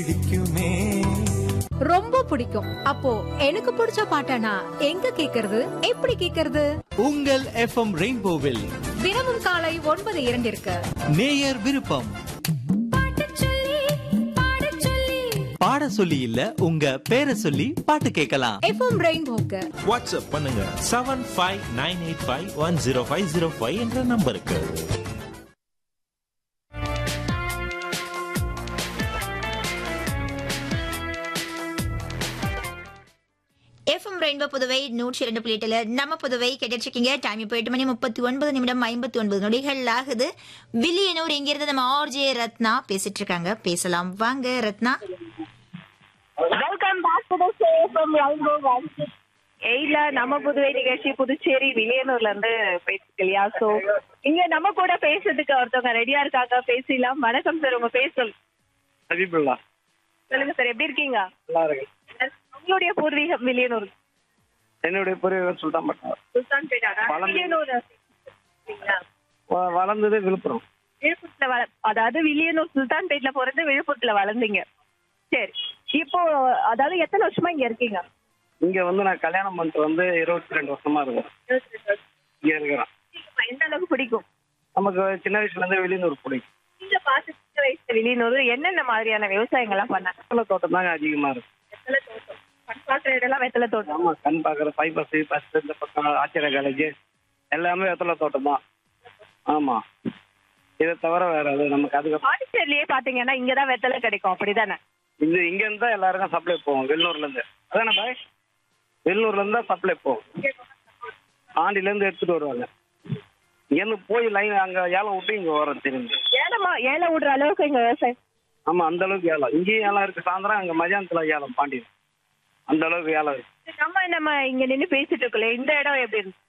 பிடிக்குமே ரொம்ப பிடிக்கும் அப்போ எனக்கு பிடிச்ச பாட்டனா எங்க கேக்குறது எப்படி கேக்குறது உங்கள் எஃப்எம் ரெயின்போவில் தினமும் காலை ஒன்பது இரண்டிற்கு நேயர் விருப்பம் பாட சொல்லி இல்ல உங்க பேரை சொல்லி பாட்டு கேட்கலாம் எஃப்எம் ரெயின்போக்கு வாட்ஸ்அப் பண்ணுங்க seven five nine eight five one zero five zero five என்ற நம்பருக்கு எஃப்எம் ரெயின்போ புதுவை நூற்றி இரண்டு புள்ளி எட்டுல நம்ம புதுவை கேட்டுருக்கீங்க டைம் இப்போ எட்டு மணி முப்பத்தி ஒன்பது நிமிடம் ஐம்பத்தி ஒன்பது நொடிகள் ஆகுது வில்லியனூர் இங்கிருந்து நம்ம ஆர்ஜே ரத்னா பேசிட்டு இருக்காங்க பேசலாம் வாங்க Ratna welcome back to the show from live one எயில நம்ம புதுவை நிகழ்ச்சி புதுச்சேரி வில்லியனூர்ல இருந்து பேசிட்டு இல்லையா சோ இங்க நம்ம கூட பேசுறதுக்கு ஒருத்தவங்க ரெடியா இருக்காங்க பேசலாம் வணக்கம் சார் உங்க பேர் சொல் ஹபீபுல்லா சொல்லுங்க சார் எப்படி இருக்கீங்க நல்லா இருக்கு உங்களுடைய பூர்வீகம் வில்லியனூர் என்னுடைய பூர்வீகம் சுல்தான் பட்டணம் சுல்தான் பேட்டாரா வளர்ந்து- வில்லியனூர் சரிங்களா? வ- வளர்ந்தது விழுப்புரம் விழுப்புரத்துல வள அதாவது வில்லியனூர் சுல்தான் பேட்ல பிறந்து விழுப்புரத்துல வளர்ந்தீங்க சரி இப்போ அதாவது எத்தனை வருஷமா இங்க இருக்கீங்க இங்க வந்து நான் கல்யாணம் பண்ணிட்டு வந்து இருபத்தி ரெண்டு வருஷமா இருக்கும் இங்க இருக்கிறேன் எந்த அளவுக்கு பிடிக்கும் நமக்கு சின்ன வயசுல இருந்து வெளியூர் பிடிக்கும் நீங்க பார்த்து சின்ன வயசுல வில்லியனூர் என்னென்ன மாதிரியான விவசாயங்கள்லாம் பண்ணாங்க வெத்தலை தோட்டம் தாங்க அதிகமா இருக்கும் வெத்தலை தோட்டம் கண் பார்க்குற இடம்லாம் வெத்தலை தோட்டம் ஆமா கண் பாக்குற ஃபைபர்ஸ் பஸ் இந்த பக்கம் ஆச்சரிய காலேஜ் எல்லாமே வெத்தலை தோட்டம் தான் ஆமா இதை தவிர வேற அது நமக்கு அதுக்கு பாண்டிச்சேரிலேயே பாத்தீங்கன்னா இங்கதான் வெத்தலை கிடைக்கும் அப்படிதானே இது இங்க இருந்தா எல்லாருக்கும் சப்ளை போகும் வெளியூர்ல இருந்து அதானே பாய் வெளியூர்ல இருந்தா சப்ளை போகும் ஆண்டில இருந்து எடுத்துட்டு வருவாங்க இங்க இருந்து போய் லைன் அங்க ஏலம் விட்டு இங்க வரும் திரும்பி ஏலமா ஏல விடுற அளவுக்கு இங்க விவசாயம் ஆமா அந்த அளவுக்கு ஏலம் இங்கேயும் ஏலம் இருக்கு சாயந்தரம் அங்க மதியானத்துல ஏலம் பாண்டியன் அந்த அளவுக்கு ஏலம் இருக்கு நம்ம நம்ம இங்க நின்னு பேசிட்டு இருக்கோம்ல இந்த இடம் எப்படி இருக்கு